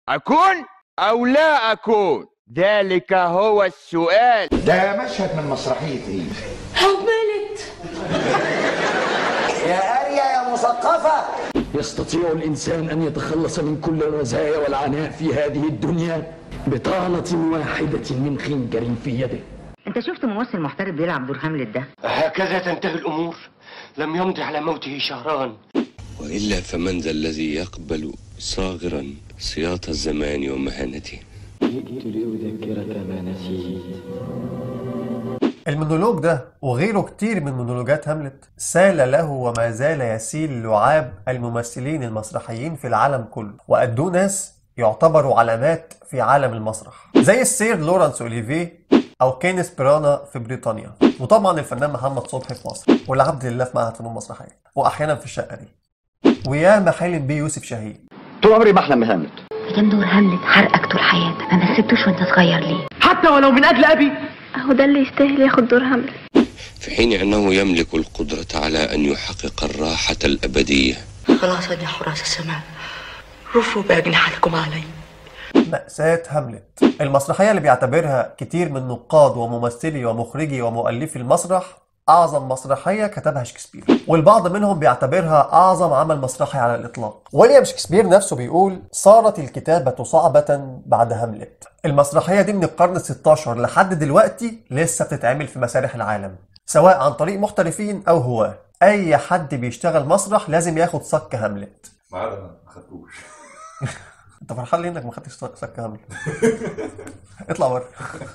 أكون أو لا أكون ذلك هو السؤال ده مشهد من مسرحية ايه؟ حملت يا قارية يا مثقفة يستطيع الإنسان أن يتخلص من كل الرزايا والعناء في هذه الدنيا بطعنة واحدة من خنجر في يده انت شفت ممثل محترف بيلعب دور هاملت ده هكذا تنتهي الأمور لم يمض على موته شهران وإلا فمن ذا الذي يقبل صاغرا سياط الزمان ومهانته جئت لأذكرك ما نسيت المونولوج ده وغيره كتير من مونولوجات هاملت سال له وما زال يسيل لعاب الممثلين المسرحيين في العالم كله وأدوه ناس يعتبروا علامات في عالم المسرح زي السير لورانس أوليفيه أو كينيس برانا في بريطانيا وطبعا الفنان محمد صبحي في مصر والعبد لله في معهد فنون مسرحية وأحيانا في الشقة دي وياما حلم بيه يوسف شاهين طول عمري بحلم بهاملت كان دور هاملت حرقك طول حياتك ما مثلتوش وانت صغير ليه حتى ولو من أجل أبي اهو ده اللي يستاهل ياخد دور هاملت في حين أنه يملك القدرة على أن يحقق الراحة الأبدية خلاص يا حراس السماء رفوا بأجنحتكم علي مأساة هاملت المسرحية اللي بيعتبرها كتير من نقاد وممثلي ومخرجي ومؤلفي المسرح أعظم مسرحية كتبها شكسبير والبعض منهم بيعتبرها أعظم عمل مسرحي على الإطلاق ويليام شكسبير نفسه بيقول صارت الكتابة صعبة بعد هاملت المسرحية دي من القرن ال16 لحد دلوقتي لسه بتتعمل في مسارح العالم سواء عن طريق محترفين أو هواة أي حد بيشتغل مسرح لازم ياخد صك هاملت ما عدا انا ما خدتوش انت فرحان ليه انك ما خدتش صك هاملت اطلع بره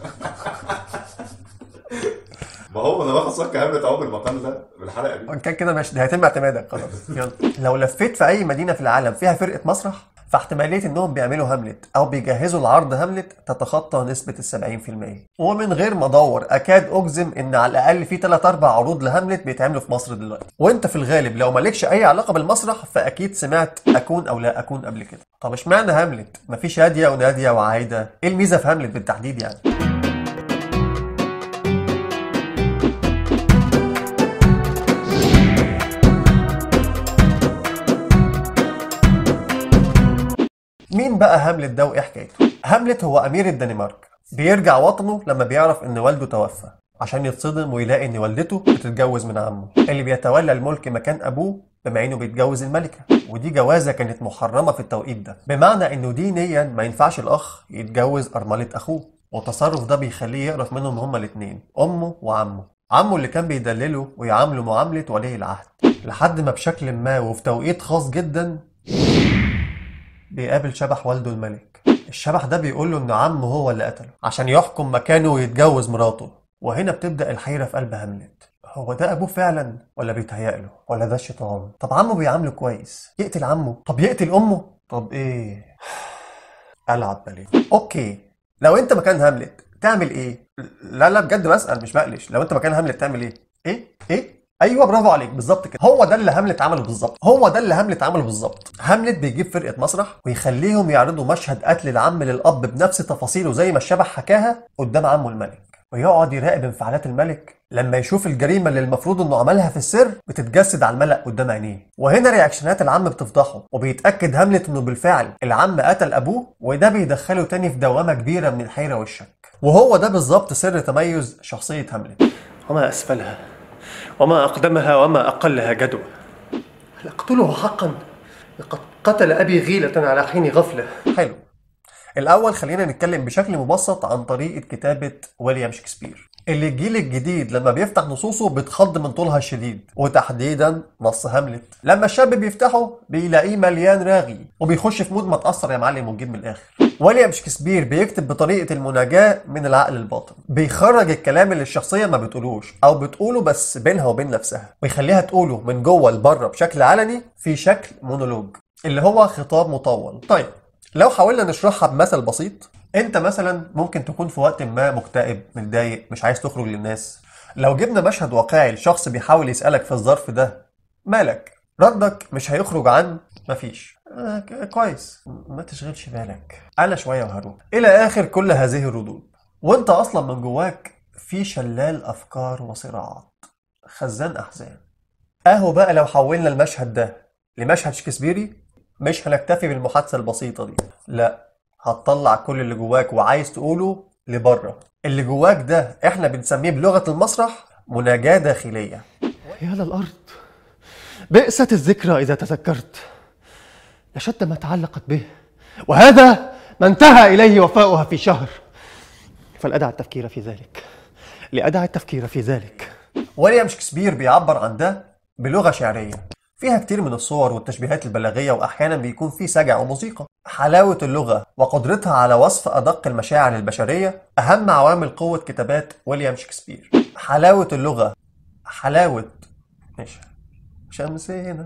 ما هو انا باخد صك هاملت اهو بالمقام ده بالحلقه دي وان كان كده ماشي ده هيتم اعتمادك خلاص يلا لو لفيت في اي مدينه في العالم فيها فرقه مسرح فاحتماليه انهم بيعملوا هاملت او بيجهزوا لعرض هاملت تتخطى نسبه ال 70% ومن غير ما ادور اكاد اجزم ان على الاقل في 3 4 عروض لهاملت بيتعملوا في مصر دلوقتي وانت في الغالب لو مالكش اي علاقه بالمسرح فاكيد سمعت اكون او لا اكون قبل كده طب اشمعنى هاملت مفيش هاديه وناديه وعايده ايه الميزه في هاملت بالتحديد يعني مين بقى هاملت ده وايه حكايته؟ هاملت هو امير الدنمارك بيرجع وطنه لما بيعرف ان والده توفى عشان يتصدم ويلاقي ان والدته بتتجوز من عمه اللي بيتولى الملك مكان ابوه بما انه بيتجوز الملكه ودي جوازه كانت محرمه في التوقيت ده بمعنى انه دينيا ما ينفعش الاخ يتجوز ارمله اخوه والتصرف ده بيخليه يقرف منهم هما الاتنين امه وعمه عمه اللي كان بيدلله ويعامله معامله ولي العهد لحد ما بشكل ما وفي توقيت خاص جدا بيقابل شبح والده الملك الشبح ده بيقول له ان عمه هو اللي قتله عشان يحكم مكانه ويتجوز مراته وهنا بتبدأ الحيرة في قلب هاملت هو ده ابوه فعلا ولا بيتهيأله ولا ده الشيطان طب عمه بيعامله كويس يقتل عمه طب يقتل امه طب ايه العب باليه اوكي لو انت مكان هاملت تعمل ايه لا لا بجد بسأل مش بقلش لو انت مكان هاملت تعمل ايه ايه ايه ايوه برافو عليك بالظبط كده هو ده اللي هاملت عمله بالظبط هو ده اللي هاملت عمله بالظبط هاملت بيجيب فرقه مسرح ويخليهم يعرضوا مشهد قتل العم للاب بنفس تفاصيله زي ما الشبح حكاها قدام عمه الملك ويقعد يراقب انفعالات الملك لما يشوف الجريمه اللي المفروض انه عملها في السر بتتجسد على الملأ قدام عينيه وهنا رياكشنات العم بتفضحه وبيتاكد هاملت انه بالفعل العم قتل ابوه وده بيدخله تاني في دوامه كبيره من الحيره والشك وهو ده بالظبط سر تميز شخصيه هاملت وما اسفلها وما أقدمها وما أقلها جدوى أقتله حقا لقد قتل أبي غيلة على حين غفلة حلو الأول خلينا نتكلم بشكل مبسط عن طريقة كتابة ويليام شكسبير اللي الجيل الجديد لما بيفتح نصوصه بيتخض من طولها الشديد وتحديدا نص هاملت لما الشاب بيفتحه بيلاقيه مليان راغي وبيخش في مود ما تأثر يا معلم ونجيب من الآخر ويليام شكسبير بيكتب بطريقة المناجاة من العقل الباطن بيخرج الكلام اللي الشخصية ما بتقولوش أو بتقوله بس بينها وبين نفسها ويخليها تقوله من جوه لبره بشكل علني في شكل مونولوج اللي هو خطاب مطول طيب لو حاولنا نشرحها بمثل بسيط انت مثلا ممكن تكون في وقت ما مكتئب متضايق مش عايز تخرج للناس لو جبنا مشهد واقعي لشخص بيحاول يسألك في الظرف ده مالك ردك مش هيخرج عن مفيش آه كويس ما تشغلش بالك انا شويه وهروح الى اخر كل هذه الردود وانت اصلا من جواك في شلال افكار وصراعات خزان احزان اهو بقى لو حولنا المشهد ده لمشهد شكسبيري مش هنكتفي بالمحادثه البسيطه دي لا هتطلع كل اللي جواك وعايز تقوله لبره اللي جواك ده احنا بنسميه بلغة المسرح مناجاة داخلية يا للأرض بئست الذكرى إذا تذكرت لشد ما تعلقت به وهذا ما انتهى إليه وفاؤها في شهر فلأدع التفكير في ذلك لأدع التفكير في ذلك ويليام شكسبير بيعبر عن ده بلغة شعرية فيها كتير من الصور والتشبيهات البلاغية وأحيانا بيكون في سجع وموسيقى حلاوة اللغة وقدرتها على وصف أدق المشاعر البشرية أهم عوامل قوة كتابات ويليام شكسبير حلاوة اللغة حلاوة ماشي شمسنا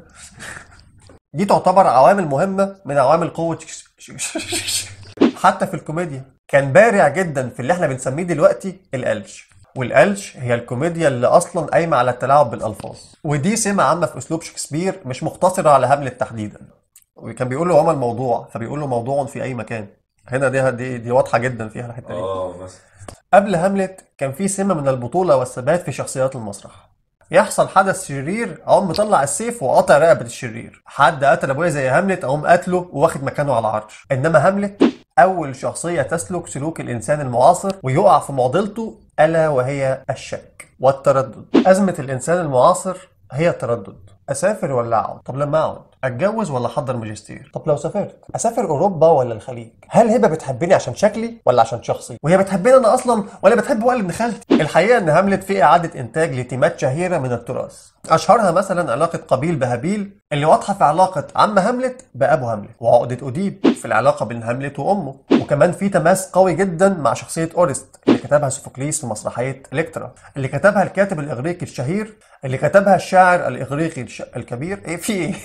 دي تعتبر عوامل مهمة من عوامل قوة شكس- حتى في الكوميديا كان بارع جدا في اللي احنا بنسميه دلوقتي القلش والقلش هي الكوميديا اللي اصلا قايمه على التلاعب بالالفاظ ودي سمه عامه في اسلوب شكسبير مش مقتصره على هاملت تحديدا وكان بيقول له وما الموضوع فبيقول له موضوع في اي مكان هنا دي دي, دي واضحه جدا فيها الحته دي اه مثلا قبل هاملت كان في سمة من البطولة والثبات في شخصيات المسرح يحصل حدث شرير اقوم مطلع السيف وقاطع رقبة الشرير حد قتل ابويا زي هاملت اقوم قتله وواخد مكانه على العرش انما هاملت اول شخصية تسلك سلوك الانسان المعاصر ويقع في معضلته الا وهي الشك والتردد ازمة الانسان المعاصر هي التردد اسافر ولا اقعد طب لما اقعد اتجوز ولا احضر ماجستير طب لو سافرت اسافر اوروبا ولا الخليج هل هبه بتحبني عشان شكلي ولا عشان شخصي وهي بتحبني انا اصلا ولا بتحب وائل ابن خالتي الحقيقه ان هاملت في اعاده انتاج لتيمات شهيره من التراث اشهرها مثلا علاقه قابيل بهابيل اللي واضحه في علاقه عم هاملت بابو هاملت وعقده اوديب في العلاقه بين هاملت وامه وكمان في تماس قوي جدا مع شخصيه اورست اللي كتبها سوفوكليس في مسرحيه الكترا اللي كتبها الكاتب الاغريقي الشهير اللي كتبها الشاعر الاغريقي الش... الكبير ايه في ايه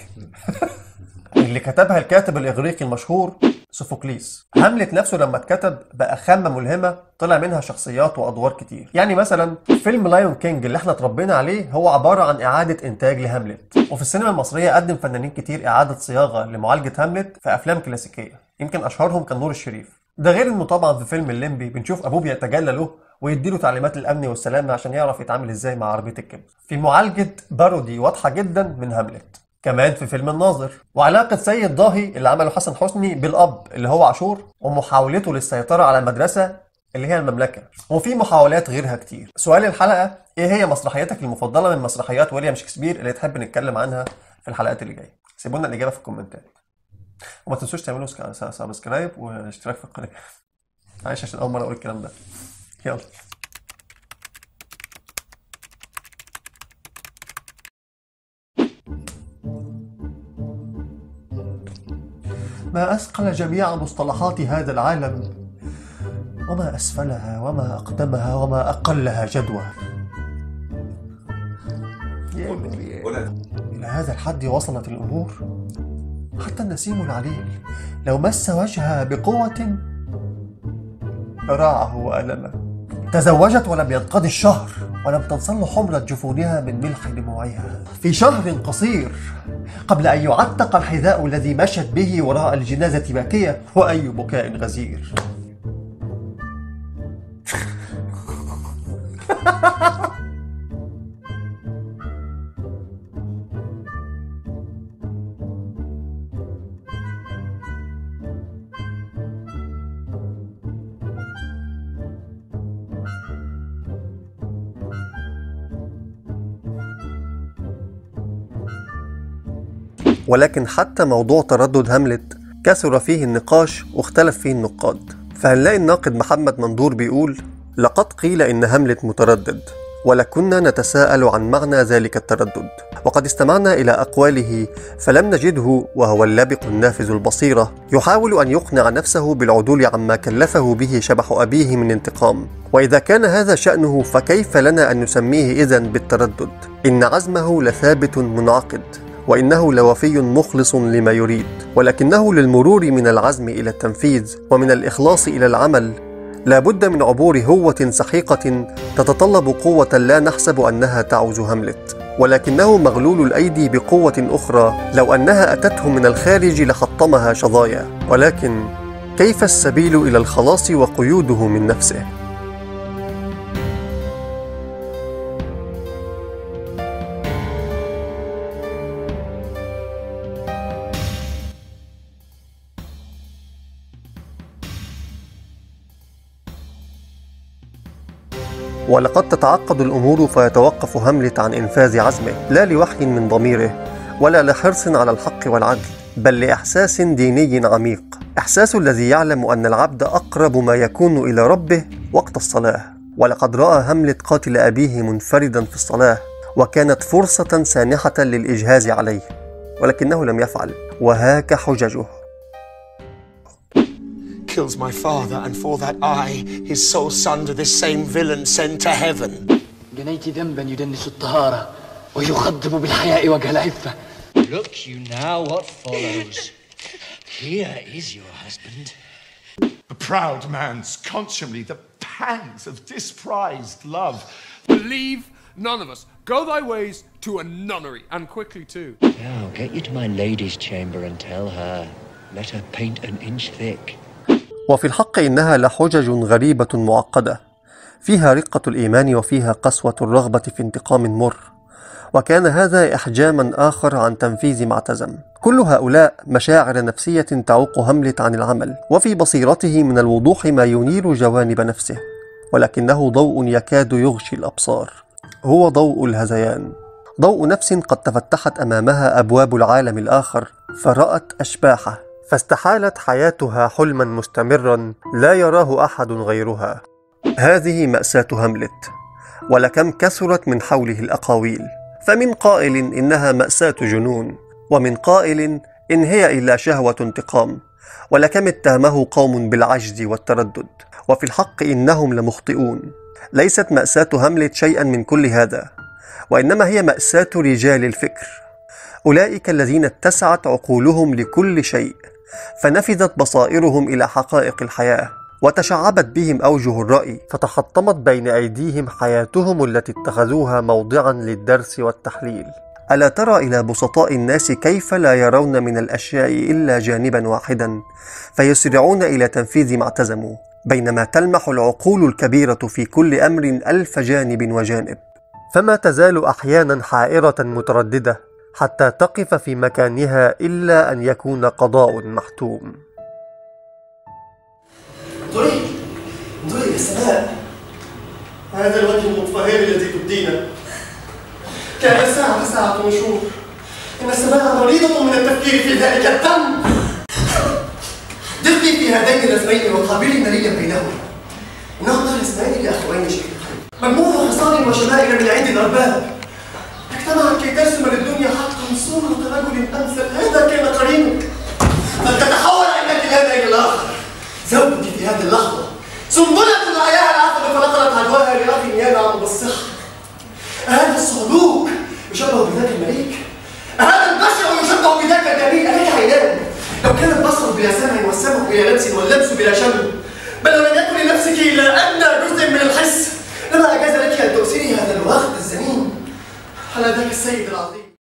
اللي كتبها الكاتب الإغريقي المشهور سوفوكليس هاملت نفسه لما اتكتب بقى خامة ملهمة طلع منها شخصيات وأدوار كتير يعني مثلا فيلم لايون كينج اللي احنا اتربينا عليه هو عبارة عن إعادة إنتاج لهاملت وفي السينما المصرية قدم فنانين كتير إعادة صياغة لمعالجة هاملت في أفلام كلاسيكية يمكن أشهرهم كان نور الشريف ده غير انه طبعا في فيلم الليمبي بنشوف ابوه بيتجلى له ويديله تعليمات الامن والسلامه عشان يعرف يتعامل ازاي مع عربيه الكبد في معالجه بارودي واضحه جدا من هاملت كمان في فيلم الناظر وعلاقة سيد ضاهي اللي عمله حسن حسني بالأب اللي هو عاشور ومحاولته للسيطرة على المدرسة اللي هي المملكة وفي محاولات غيرها كتير سؤال الحلقة إيه هي مسرحيتك المفضلة من مسرحيات ويليام شكسبير اللي تحب نتكلم عنها في الحلقات اللي جاية سيبوا لنا الإجابة في الكومنتات وما تنسوش تعملوا سك- سبسكرايب واشتراك في القناة معلش عشان أول مرة أقول الكلام ده يلا ما أثقل جميع مصطلحات هذا العالم وما أسفلها وما أقدمها وما أقلها جدوى إلى هذا الحد وصلت الأمور حتى النسيم العليل لو مس وجهها بقوة راعه وألمه تزوجت ولم ينقضي الشهر ولم تنصل حمرة جفونها من ملح دموعها في شهر قصير قبل أن يعتق الحذاء الذي مشت به وراء الجنازة باكية وأي بكاء غزير ولكن حتى موضوع تردد هاملت كثر فيه النقاش واختلف فيه النقاد فهنلاقي الناقد محمد مندور بيقول لقد قيل إن هاملت متردد ولكنا نتساءل عن معنى ذلك التردد وقد استمعنا إلى أقواله فلم نجده وهو اللبق النافذ البصيرة يحاول أن يقنع نفسه بالعدول عما كلفه به شبح أبيه من انتقام وإذا كان هذا شأنه فكيف لنا أن نسميه إذن بالتردد إن عزمه لثابت منعقد وإنه لوفي مخلص لما يريد ولكنه للمرور من العزم إلى التنفيذ ومن الإخلاص إلى العمل لا بد من عبور هوة سحيقة تتطلب قوة لا نحسب أنها تعوز هاملت ولكنه مغلول الأيدي بقوة أخرى لو أنها أتته من الخارج لحطمها شظايا ولكن كيف السبيل إلى الخلاص وقيوده من نفسه؟ ولقد تتعقد الأمور فيتوقف هاملت عن إنفاذ عزمه لا لوحي من ضميره ولا لحرص على الحق والعدل بل لإحساس ديني عميق إحساس الذي يعلم أن العبد أقرب ما يكون إلى ربه وقت الصلاة ولقد رأى هاملت قاتل أبيه منفردا في الصلاة وكانت فرصة سانحة للإجهاز عليه ولكنه لم يفعل وهاك حججه kills my father, and for that I, his sole son, to this same villain sent to heaven. جنيت ذنبا يدنس الطهارة ويخضب بالحياء وجه العفة Look you now what follows. Here is your husband. A proud man's contumely, the pangs of disprized love. Believe none of us. Go thy ways to a nunnery, and quickly too. Now get you to my lady's chamber and tell her. Let her paint an inch thick. وفي الحق إنها لحجج غريبة معقدة فيها رقة الإيمان وفيها قسوة الرغبة في انتقام مر وكان هذا إحجاما آخر عن تنفيذ ما اعتزم كل هؤلاء مشاعر نفسية تعوق هملت عن العمل وفي بصيرته من الوضوح ما ينير جوانب نفسه ولكنه ضوء يكاد يغشي الأبصار هو ضوء الهذيان ضوء نفس قد تفتحت أمامها أبواب العالم الآخر فرأت أشباحه فاستحالت حياتها حلما مستمرا لا يراه احد غيرها هذه ماساه هملت ولكم كثرت من حوله الاقاويل فمن قائل انها ماساه جنون ومن قائل ان هي الا شهوه انتقام ولكم اتهمه قوم بالعجز والتردد وفي الحق انهم لمخطئون ليست ماساه هملت شيئا من كل هذا وانما هي ماساه رجال الفكر اولئك الذين اتسعت عقولهم لكل شيء فنفذت بصائرهم الى حقائق الحياه وتشعبت بهم اوجه الراي فتحطمت بين ايديهم حياتهم التي اتخذوها موضعا للدرس والتحليل الا ترى الى بسطاء الناس كيف لا يرون من الاشياء الا جانبا واحدا فيسرعون الى تنفيذ ما اعتزموا بينما تلمح العقول الكبيره في كل امر الف جانب وجانب فما تزال احيانا حائره متردده حتى تقف في مكانها إلا أن يكون قضاء محتوم انظري انظري يا سماء هذا الوجه المطفهر الذي تبدينا كان الساعة ساعة نشور إن السماء مريضة من التفكير في ذلك الدم حدثني في هذين الرسمين وقابلي مليا بينهما إنهما رسمان لأخوين شقيقين مجموع خصال وشمائل من عند الأرباب اجتمعت كي ترسم للدنيا حقا صورة رجل أمثل هذا كان قرينك فلتتحول عينك الهذا إلى الآخر زوجتي في هذه اللحظة سنبلة رعاياها العقل فنقلت عدواها لأخ ينعم بالصحة هذا الصعلوك يشبه بذاك الملك هذا البشر يشبه بذاك الجميل أليك عينان لو كان البصر بلا سمع والسمع بلا لمس واللمس بلا شم بل لم يكن لنفسك إلا